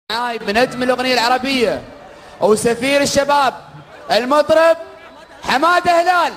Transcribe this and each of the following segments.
معاي بنجم الأغنية العربية وسفير الشباب المطرب حمادة هلال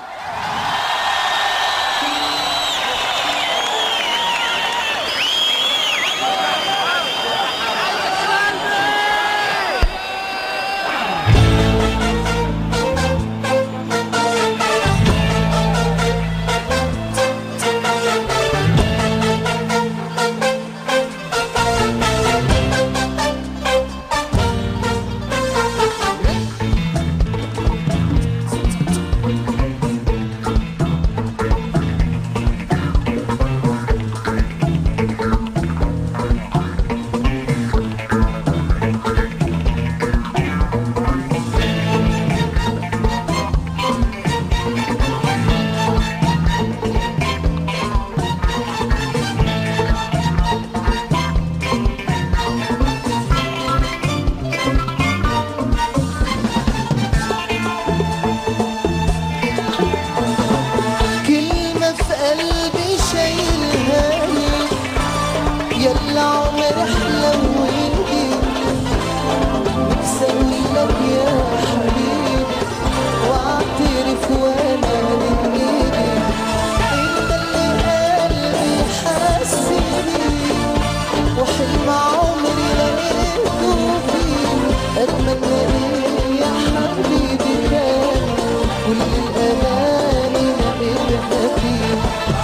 كلمة في قلبي شايلها لي يلا عمر حلويني نفسي لك يا حبيبي واعترف وانا من ايدي انت اللي قلبي حاسس بيه وحلم عمري لقيته فيه اتمنى ايه يا حبيبي كان كل الاماني لقيتها فيه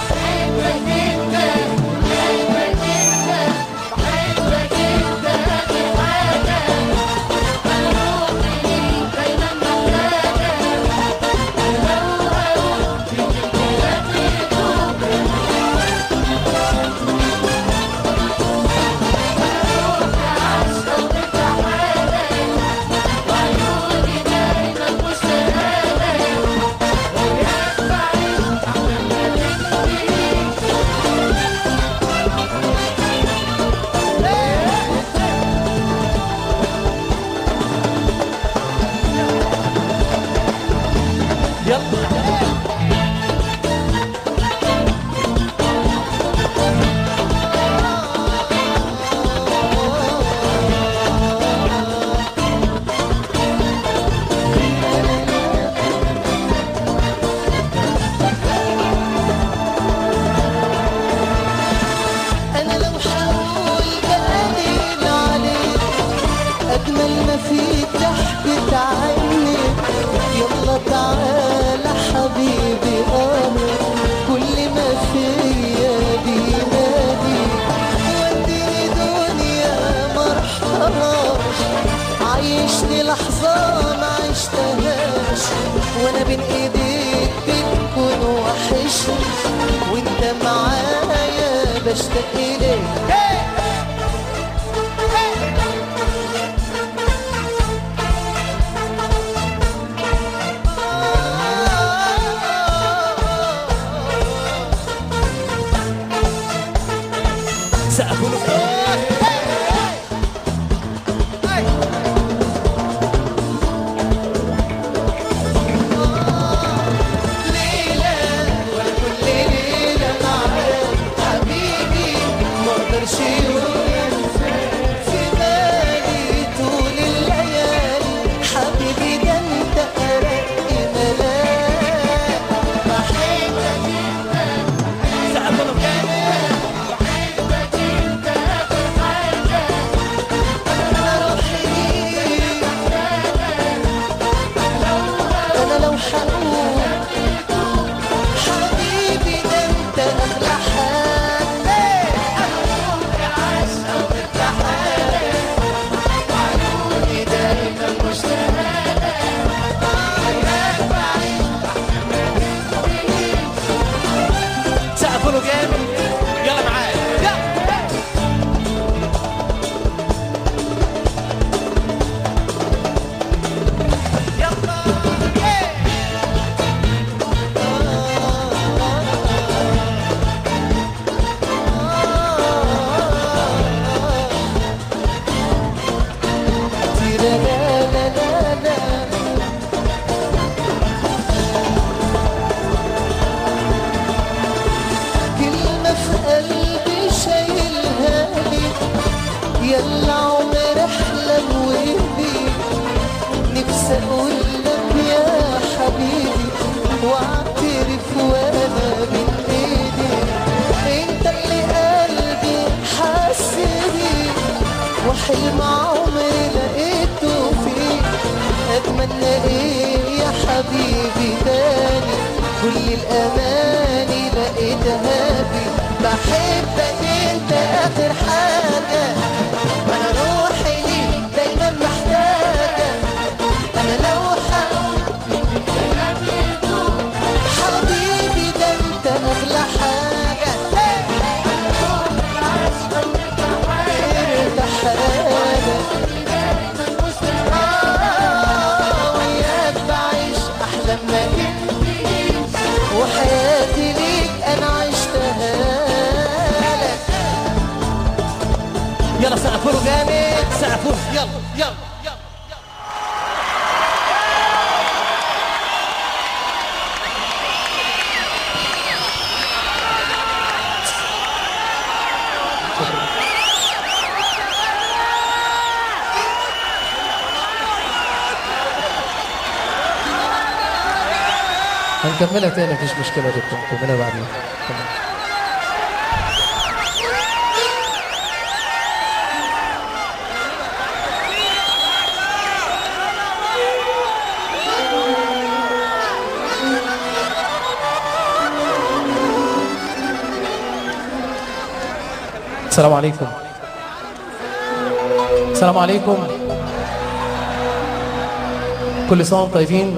انا لو حاول بقليل عليك اجمل ما فيك ضحكة عينيك يلا تعالى حبيبي قرب كل ما فيا بيناديك وديني دنيا ما رحتهاش عايشني لحظة ما عشتهاش وانا بين ايديك بتكون وحشني وانت معايا بشتاق اليك ليلة ولا كل ليلة معاك حبيبي ما اقدرش يوم في بالي طول الليالي حبيبي ده انت ارق ملاك بحبك انا روحي ليك انا لو حقول حبيبي ده انت اغلى حاجه عيوني دايما مشتاقه سقفوا له جامد يلا معايا يلا تيرا-لا-لا-لا-لا. كلمة في قلبي شايلها لي يلا عمر حلم عمري لقيته فيك اتمنى ايه يا حبيبي تاني كل الاماني لقيتها فيك بحبك انت اخر حاجه وانا روحي ليك دايما محتاجه انا لو هقول حبيبي ده انت اغلى حاجه انت حاجه آه، وياك بعيش احلام ما جبتنيش وحياتي ليك انا عشتها لك يلا سقفوا جامد سقفوا يلا يلا يلا هنكملها تاني مفيش مشكلة يا دكتور نكملها بعدين تمام. السلام عليكم السلام عليكم كل سنة وانتم طيبين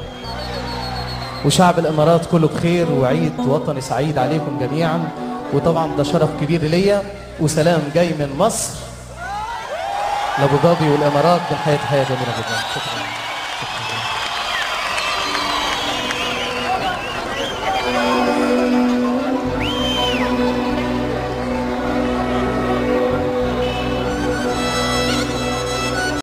وشعب الامارات كله بخير وعيد وطني سعيد عليكم جميعا وطبعا ده شرف كبير ليا وسلام جاي من مصر لابو ظبي والامارات بنحيي تحيه جميله جدا شكرا, شكرا.